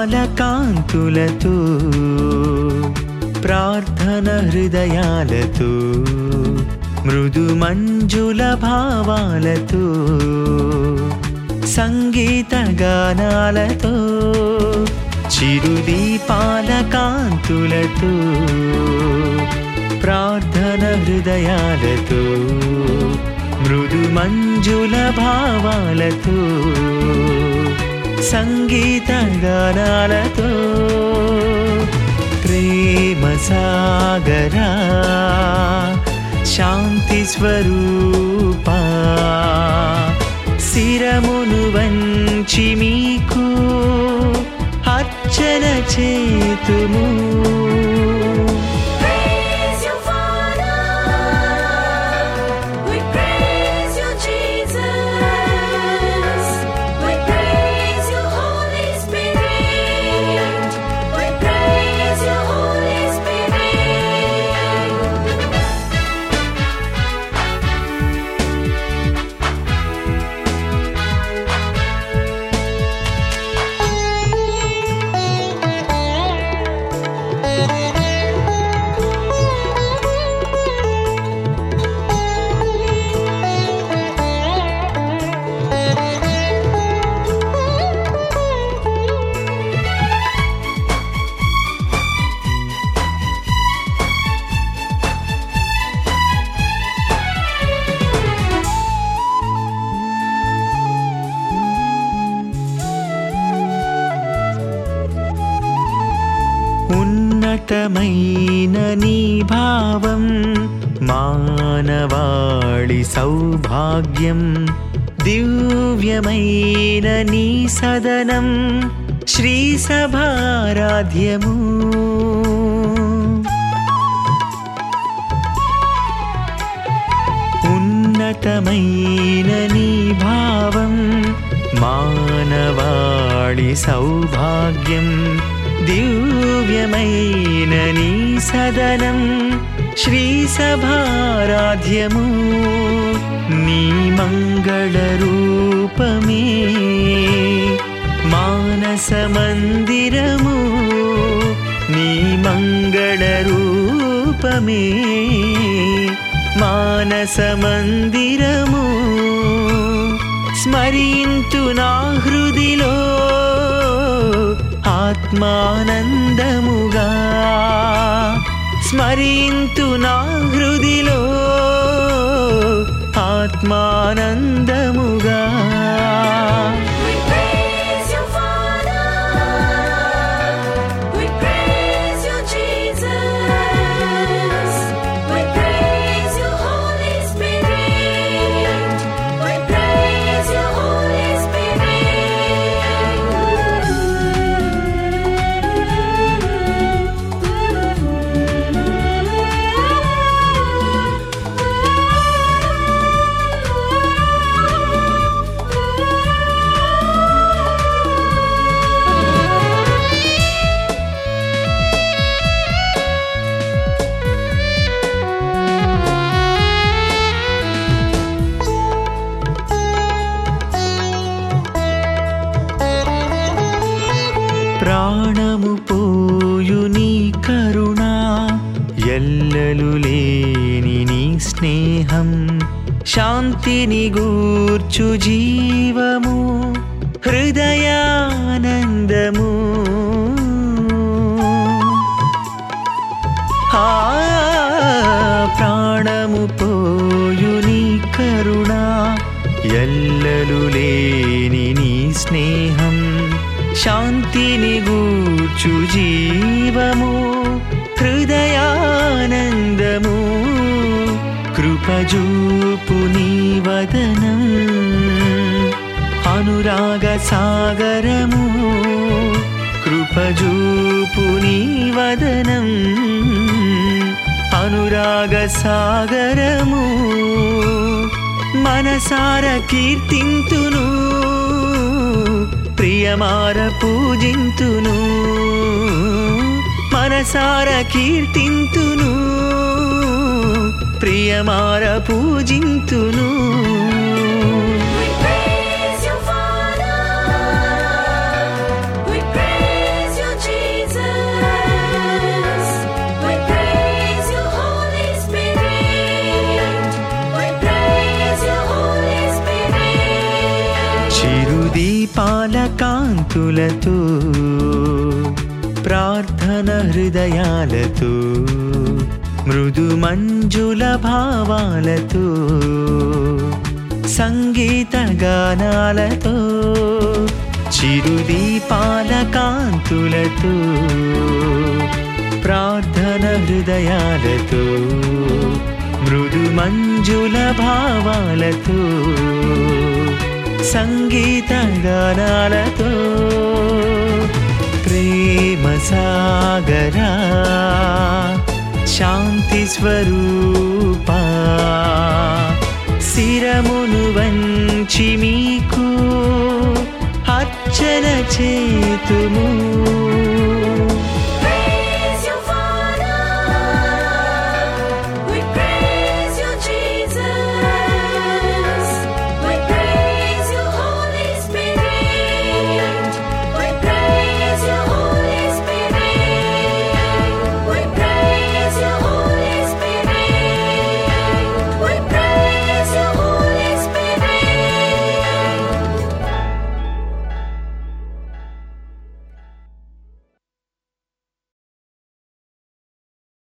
పాలకాంతులతో ప్రార్థన హృదయాలతో మృదు మంజుల భావాలతో సంగీత గానాలతో చిరుదీపాల కాంతులతో ప్రార్థన హృదయాలతో మృదు మంజుల భావాలతో సంగీత గానాలతో ప్రేమ సాగరా శాంతి స్వరూపా శిరమును వంచి మీకు అర్చన చేతుము Praise you, Father. We praise you, Jesus. We praise you, Holy Spirit. We praise you, Holy Spirit. ఉన్నతమైన నీ భావం మానవాళి సౌభాగ్యం దివ్యమైన నీ సదనం శ్రీ సభారాధ్యము ఉన్నతమైన నీ భావం మానవాళి సౌభాగ్యం దివ్యమైన నీ సదనం శ్రీ సభారాధ్యము నీ మంగళ రూపమే మానస మందిరము నీ మంగళ రూపమే మానస మందిరము స్మరింతు నా హృదిలో ఆత్మానందముగా స్మరింతు నా హృదిలో ఆత్మానందముగా We praise you, Father. We praise you, Jesus. We praise you, Holy Spirit. We praise you, Holy ప్రాణము పోయు నీ కరుణ ఎల్లలు లేని నీ స్నేహం శాంతిని గూర్చు జీవము హృదయానందము ఆ ప్రాణము పోయు నీ కరుణ ఎల్లలు లేని నీ స్నేహం శాంతిని గూర్చు జీవము హృదయానందము కృపజూపు నీ వదనం అనురాగ సాగరము కృపజూపు నీ వదనం అనురాగ సాగరము మనసార కీర్తింతును ప్రియమార పూజింతును మనసార కీర్తింతును ప్రియమార పూజింతును We praise you, Father. We praise చిరుదీపాల కాంతులతో ప్రార్థన హృదయాలతో మృదు మంజుల భావాలతో సంగీత గానాలతో చిరుదీపాల కాంతులతో ప్రార్థన హృదయాలతో మృదు మంజుల భావాలతో సంగీత గానాలతో ప్రేమ సాగరా శాంతి స్వరూపా శిరమును వంచి మీకు అర్చన చేతుము